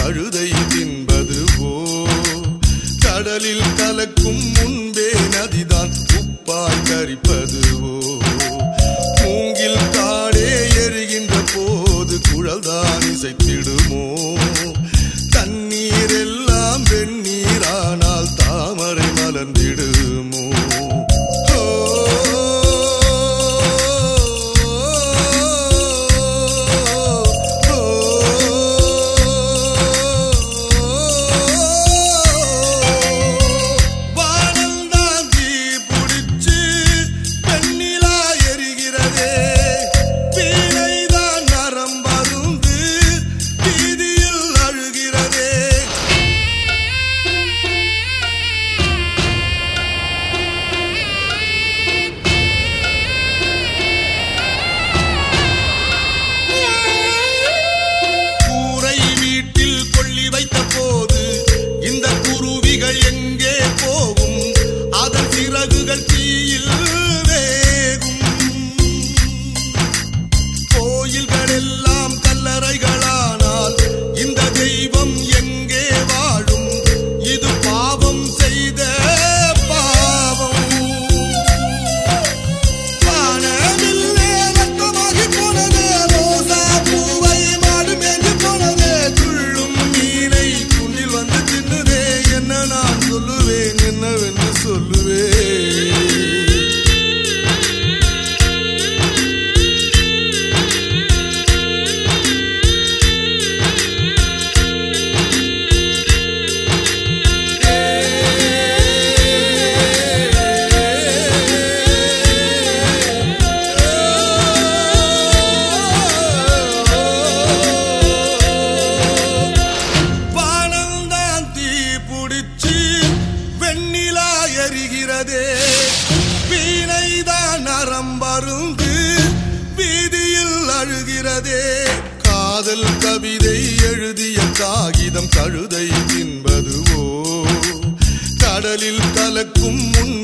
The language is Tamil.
கழுதை தின்பதுவோ கடலில் கலக்கும் முன்பே நதிதான் உப்பாய் கரிப்பதுவோ மூங்கில் காடே எரிகின்ற போது குழல்தான் இசைத்திடுமோ தண்ணீர் எல்லாம் வெந்நீரானால் தாமரை மலர்ந்திடுமோ ஓ, ஓ, வானம்தான் தீ புடிச்சு பெண்ணிலா எரிகிறதே வீணைதான் நரம்பருந்து வீதியில் அழுகிறதே கூரை வீட்டில் கொள்ளி வைத்த போது இந்த குருவிகள் எங்கே போகும் அதன் சிறகுகள் தீயில் வேகும் கோயில்கள் எல்லாம் கல்லறைகளானால் இந்த தெய்வம் எங்கே வாழும் இது பாவம் செய்த பாவம் வானவில்லே ரத்தமாகி போனதே, ரோசா பூவை மாடு மேய்ந்து போனதே, துள்ளும் மீனை துண்ணில் வந்து தின்னுதே, என்ன நான் சொல்லுவேன் என்னவென்று சொல்லுவேன் வானம்தான் தீ புடிச்சு வெண்ணிலா எரிகிறதே வீணைதான் நரம்பருந்து வீதியில் அழுகிறதே காதல் கவிதை எழுதிய காகிதம் கழுதை தின்பதுவோ கடலில் கலக்கும் முன்